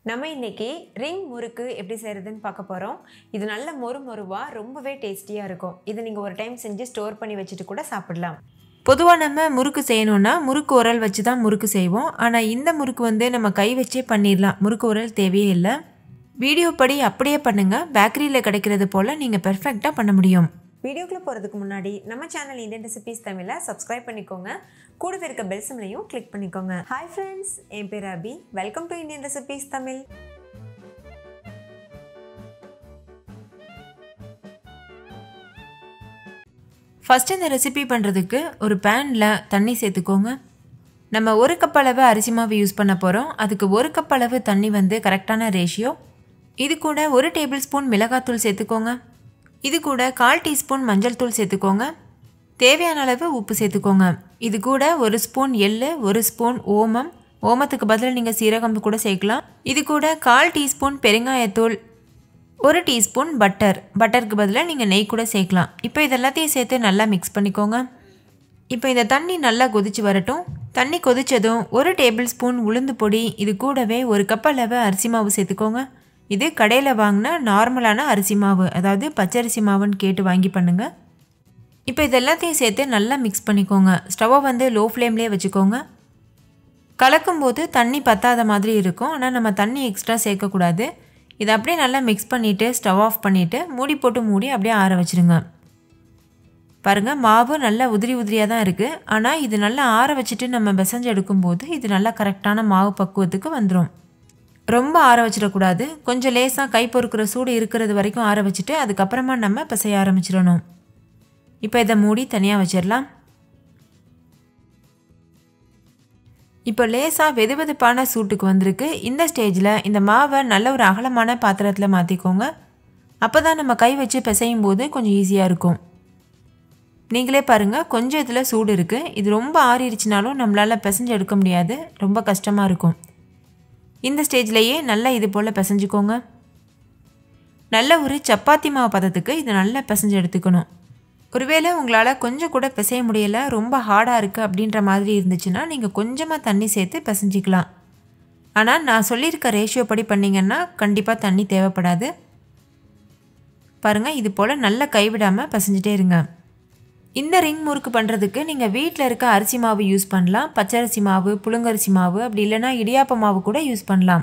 நம்ம இன்னைக்கு ரிங் முறுக்கு எப்படி செய்கிறதுன்னு பார்க்க போகிறோம் இது நல்ல மொறு மொறுவாக ரொம்பவே டேஸ்டியாக இருக்கும் இது நீங்கள் ஒரு டைம் செஞ்சு ஸ்டோர் பண்ணி வச்சுட்டு கூட சாப்பிடலாம் பொதுவாக நம்ம முறுக்கு செய்யணும்னா முறுக்கு உரல் வச்சு தான் முறுக்கு செய்வோம் ஆனால் இந்த முறுக்கு வந்து நம்ம கை வச்சே பண்ணிடலாம் முறுக்கு உரல் தேவையே இல்லை வீடியோ படி அப்படியே பண்ணுங்கள் பேக்கரியில் கிடைக்கிறது போல் நீங்கள் பெர்ஃபெக்டாக பண்ண முடியும் வீடியோக்குள்ளே போகிறதுக்கு முன்னாடி நம்ம சேனல் இந்தியன் ரெசிபீஸ் தமிழை சப்ஸ்கிரைப் பண்ணிக்கோங்க கூடவே இருக்க பெல் சிம்லையும் கிளிக் பண்ணிக்கோங்க ஹாய் ஃப்ரெண்ட்ஸ் என் பேர் Abhi welcome to Indian recipes Tamil first இந்த ரெசிபி பண்ணுறதுக்கு ஒரு பேனில் தண்ணி சேர்த்துக்கோங்க நம்ம ஒரு கப் அளவு அரிசி மாவு யூஸ் பண்ண போகிறோம் அதுக்கு ஒரு கப் அளவு தண்ணி வந்து கரெக்டான ரேஷியோ இது கூட ஒரு டேபிள் ஸ்பூன் மிளகாத்தூள் சேர்த்துக்கோங்க இது கூட கால் டீஸ்பூன் மஞ்சள் தூள் சேர்த்துக்கோங்க தேவையான அளவு உப்பு சேர்த்துக்கோங்க இது கூட ஒரு ஸ்பூன் எள்ளு ஒரு ஸ்பூன் ஓமம் ஓமத்துக்கு பதிலாக நீங்கள் சீரகம் கூட சேர்க்கலாம் இது கூட கால் டீஸ்பூன் பெருங்காயத்தூள் ஒரு டீஸ்பூன் பட்டர் பட்டருக்கு பதிலாக நீங்கள் நெய் கூட சேர்க்கலாம் இப்போ இது எல்லாத்தையும் சேர்த்து நல்லா மிக்ஸ் பண்ணிக்கோங்க இப்போ இந்த தண்ணி நல்லா கொதிச்சு வரட்டும் தண்ணி கொதிச்சதும் ஒரு டேபிள் ஸ்பூன் உளுந்து பொடி இது கூடவே ஒரு கப் அளவு அரிசி மாவு சேர்த்துக்கோங்க இது கடையில் வாங்கின நார்மலான அரிசி மாவு அதாவது பச்சரிசி மாவுன்னு கேட்டு வாங்கி பண்ணுங்க இப்போ இது எல்லாத்தையும் சேர்த்து நல்லா மிக்ஸ் பண்ணிக்கோங்க ஸ்டவ்வை வந்து லோ ஃப்ளேம்லேயே வச்சுக்கோங்க கலக்கும்போது தண்ணி பத்தாத மாதிரி இருக்கும் ஆனால் நம்ம தண்ணி எக்ஸ்ட்ரா சேர்க்கக்கூடாது இதை அப்படியே நல்லா மிக்ஸ் பண்ணிவிட்டு ஸ்டவ் ஆஃப் பண்ணிவிட்டு மூடி போட்டு மூடி அப்படியே ஆற வச்சுருங்க பாருங்கள் மாவு நல்லா உதிரி உதிரியாக தான் இருக்குது ஆனால் இது நல்லா ஆற வச்சுட்டு நம்ம பிசைஞ்சு எடுக்கும்போது இது நல்லா கரெக்டான மாவு பக்குவத்துக்கு வந்துடும் ரொம்ப ஆற வச்சிடக்கூடாது கொஞ்சம் லேசாக கை பொறுக்கிற சூடு இருக்கிறது வரைக்கும் ஆற வச்சுட்டு அதுக்கப்புறமா நம்ம பிசைய ஆரம்பிச்சிடணும் இப்போ இதை மூடி தனியாக வச்சிடலாம் இப்போ லேசாக வெது வெதுப்பான சூட்டுக்கு வந்திருக்கு இந்த ஸ்டேஜில் இந்த மாவை நல்ல ஒரு அகலமான பாத்திரத்தில் மாற்றிக்கோங்க அப்போ தான் நம்ம கை வச்சு பிசையும் போது கொஞ்சம் ஈஸியாக இருக்கும் நீங்களே பாருங்கள் கொஞ்சம் இதில் சூடு இருக்குது இது ரொம்ப ஆறிடுச்சுனாலும் நம்மளால் பிசைஞ்சு எடுக்க முடியாது ரொம்ப கஷ்டமாக இருக்கும் இந்த ஸ்டேஜ்லேயே நல்லா இது போல் பிசைஞ்சுக்கோங்க நல்ல ஒரு சப்பாத்தி மாவு பதத்துக்கு இதை நல்லா பிசைஞ்சு எடுத்துக்கணும் ஒருவேளை உங்களால் கொஞ்சம் கூட பிசைய முடியலை ரொம்ப ஹார்டாக இருக்குது அப்படின்ற மாதிரி இருந்துச்சுன்னா நீங்கள் கொஞ்சமாக தண்ணி சேர்த்து பிசைஞ்சிக்கலாம் ஆனால் நான் சொல்லியிருக்க ரேஷியோ படி பண்ணிங்கன்னா கண்டிப்பாக தண்ணி தேவைப்படாது பாருங்கள் இது போல் நல்லா கைவிடாமல் பிசைஞ்சிட்டே இருங்க இந்த ரிங் முறுக்கு பண்ணுறதுக்கு நீங்கள் வீட்டில் இருக்க அரிசி மாவு யூஸ் பண்ணலாம் பச்சரிசி மாவு புழுங்கரிசி மாவு அப்படி இல்லைன்னா இடியாப்ப மாவு கூட யூஸ் பண்ணலாம்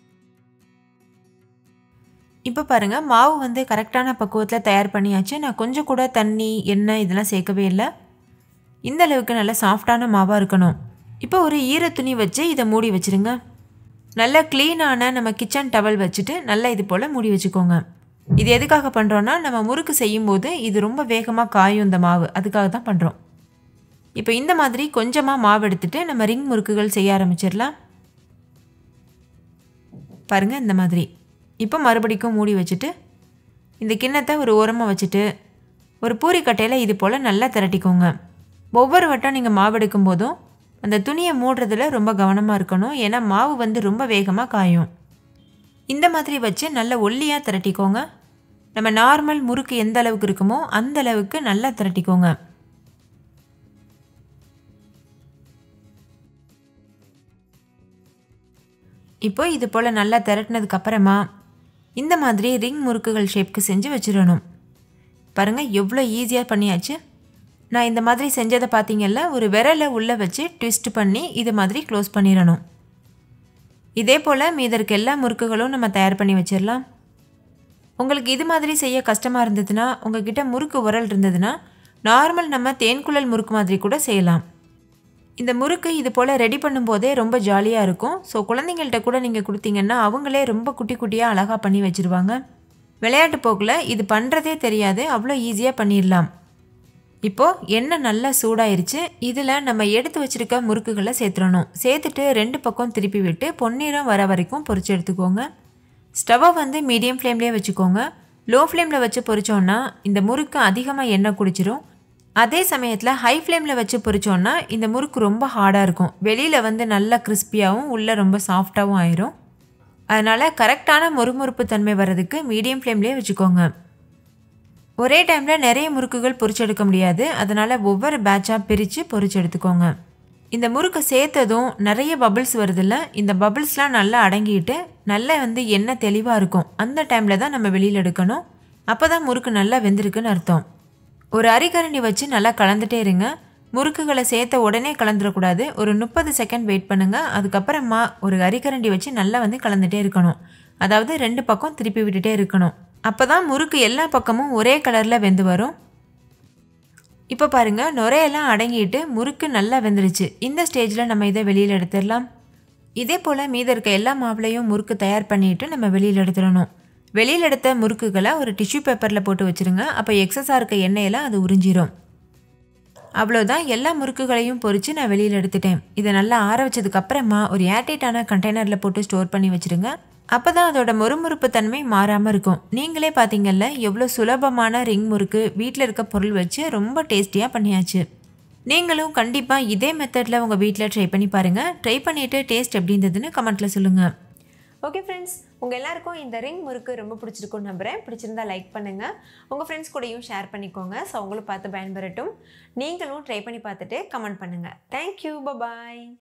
இப்போ பாருங்கள் மாவு வந்து கரெக்டான பக்குவத்தில் தயார் பண்ணியாச்சு நான் கொஞ்சம் கூட தண்ணி எண்ணெய் இதெல்லாம் சேர்க்கவே இல்லை இந்த அளவுக்கு நல்லா சாஃப்டான மாவாக இருக்கணும் இப்போ ஒரு ஈர துணி வச்சு இதை மூடி வச்சுருங்க நல்லா க்ளீனான நம்ம கிச்சன் டவல் வச்சுட்டு நல்லா இது போல் மூடி வச்சுக்கோங்க இது எதுக்காக பண்ணுறோன்னா நம்ம முறுக்கு செய்யும்போது இது ரொம்ப வேகமாக காயும் இந்த மாவு அதுக்காக தான் பண்ணுறோம் இப்போ இந்த மாதிரி கொஞ்சமாக மாவு எடுத்துகிட்டு நம்ம ரிங் முறுக்குகள் செய்ய ஆரம்பிச்சிடலாம் பாருங்கள் இந்த மாதிரி இப்போ மறுபடிக்கும் மூடி வச்சுட்டு இந்த கிண்ணத்தை ஒரு ஓரமாக வச்சுட்டு ஒரு பூரி கட்டையில் இது போல் நல்லா திரட்டிக்கோங்க ஒவ்வொரு வட்டம் நீங்கள் மாவு எடுக்கும் போதும் அந்த துணியை மூடுறதுல ரொம்ப கவனமாக இருக்கணும் ஏன்னா மாவு வந்து ரொம்ப வேகமாக காயும் இந்த மாதிரி வச்சு நல்ல ஒல்லியாக திரட்டிக்கோங்க நம்ம நார்மல் முறுக்கு எந்த அளவுக்கு இருக்குமோ அந்த அளவுக்கு நல்லா திரட்டிக்கோங்க இப்போ இது போல் நல்லா திரட்டினதுக்கு அப்புறமா இந்த மாதிரி ரிங் முறுக்குகள் ஷேப்க்கு செஞ்சு வச்சிடணும் பாருங்கள் எவ்வளோ ஈஸியாக பண்ணியாச்சு நான் இந்த மாதிரி செஞ்சதை பார்த்தீங்கல்ல ஒரு விரலை உள்ளே வச்சு ட்விஸ்ட் பண்ணி இது மாதிரி க்ளோஸ் பண்ணிடணும் இதே போல் மீதற்கு எல்லா முறுக்குகளும் நம்ம தயார் பண்ணி வச்சிடலாம் உங்களுக்கு இது மாதிரி செய்ய கஷ்டமாக இருந்ததுன்னா உங்ககிட்ட முறுக்கு உரல் இருந்ததுன்னா நார்மல் நம்ம தேன்குழல் முறுக்கு மாதிரி கூட செய்யலாம் இந்த முறுக்கு இது போல் ரெடி பண்ணும்போதே ரொம்ப ஜாலியாக இருக்கும் ஸோ குழந்தைங்கள்ட்ட கூட நீங்கள் கொடுத்தீங்கன்னா அவங்களே ரொம்ப குட்டி குட்டியாக அழகாக பண்ணி வச்சுருவாங்க விளையாட்டு போக்கில் இது பண்ணுறதே தெரியாது அவ்வளோ ஈஸியாக பண்ணிடலாம் இப்போது எண்ணெய் நல்லா சூடாயிருச்சு இதில் நம்ம எடுத்து வச்சுருக்க முறுக்குகளை சேர்த்துடணும் சேர்த்துட்டு ரெண்டு பக்கம் திருப்பி விட்டு பொன்னிறம் வர வரைக்கும் பொரிச்சு எடுத்துக்கோங்க ஸ்டவ்வை வந்து மீடியம் ஃப்ளேம்லேயே வச்சுக்கோங்க லோ ஃப்ளேமில் வச்சு பொரிச்சோன்னா இந்த முறுக்கு அதிகமாக எண்ணெய் குடிச்சிரும் அதே சமயத்தில் ஹை ஃப்ளேமில் வச்சு பொரிச்சோன்னா இந்த முறுக்கு ரொம்ப ஹார்டாக இருக்கும் வெளியில் வந்து நல்லா கிறிஸ்பியாகவும் உள்ளே ரொம்ப சாஃப்டாகவும் ஆயிரும் அதனால் கரெக்டான மொறுமொறுப்பு தன்மை வர்றதுக்கு மீடியம் ஃப்ளேம்லேயே வச்சுக்கோங்க ஒரே டைமில் நிறைய முறுக்குகள் பொரிச்சு எடுக்க முடியாது அதனால் ஒவ்வொரு பேட்சாக பிரித்து பொரிச்சு எடுத்துக்கோங்க இந்த முறுக்கை சேர்த்ததும் நிறைய பபிள்ஸ் வருதில்ல இந்த பபிள்ஸ்லாம் நல்லா அடங்கிட்டு நல்லா வந்து எண்ணெய் தெளிவாக இருக்கும் அந்த டைமில் தான் நம்ம வெளியில் எடுக்கணும் அப்போ தான் முறுக்கு நல்லா வெந்திருக்குன்னு அர்த்தம் ஒரு அரிக்கரண்டி வச்சு நல்லா கலந்துட்டே இருங்க முறுக்குகளை சேர்த்த உடனே கலந்துடக்கூடாது ஒரு முப்பது செகண்ட் வெயிட் பண்ணுங்கள் அதுக்கப்புறமா ஒரு அரிக்கரண்டி வச்சு நல்லா வந்து கலந்துட்டே இருக்கணும் அதாவது ரெண்டு பக்கம் திருப்பி விட்டுட்டே இருக்கணும் அப்போ தான் முறுக்கு எல்லா பக்கமும் ஒரே கலரில் வெந்து வரும் இப்போ பாருங்கள் நுரையெல்லாம் அடங்கிட்டு முறுக்கு நல்லா வெந்துருச்சு இந்த ஸ்டேஜில் நம்ம இதை வெளியில் எடுத்துடலாம் இதே போல் மீத இருக்க எல்லா மாவுலையும் முறுக்கு தயார் பண்ணிட்டு நம்ம வெளியில் எடுத்துடணும் வெளியில் எடுத்த முறுக்குகளை ஒரு டிஷ்யூ பேப்பரில் போட்டு வச்சுருங்க அப்போ எக்ஸஸாக இருக்க எண்ணெயெல்லாம் அது உறிஞ்சிரும் அவ்வளோதான் எல்லா முறுக்குகளையும் பொறிச்சு நான் வெளியில் எடுத்துட்டேன் இதை நல்லா ஆற வச்சதுக்கு அப்புறமா ஒரு ஏர்டைட்டான கண்டெய்னரில் போட்டு ஸ்டோர் பண்ணி வச்சுருங்க அப்போ தான் அதோட மொறுமொறுப்பு தன்மை மாறாமல் இருக்கும் நீங்களே பார்த்தீங்கல்ல எவ்வளோ சுலபமான ரிங் முறுக்கு வீட்டில் இருக்க பொருள் வச்சு ரொம்ப டேஸ்டியாக பண்ணியாச்சு நீங்களும் கண்டிப்பாக இதே மெத்தடில் உங்கள் வீட்டில் ட்ரை பண்ணி பாருங்கள் ட்ரை பண்ணிவிட்டு டேஸ்ட் எப்படி இருந்ததுன்னு கமெண்ட்டில் சொல்லுங்கள் ஓகே ஃப்ரெண்ட்ஸ் உங்கள் எல்லாருக்கும் இந்த ரிங் முறுக்கு ரொம்ப பிடிச்சிருக்கும்னு நம்புகிறேன் பிடிச்சிருந்தா லைக் பண்ணுங்கள் உங்கள் ஃப்ரெண்ட்ஸ் கூடயும் ஷேர் பண்ணிக்கோங்க ஸோ அவங்களும் பார்த்து பயன்பெறட்டும் நீங்களும் ட்ரை பண்ணி பார்த்துட்டு கமெண்ட் பண்ணுங்கள் தேங்க்யூ பபாய்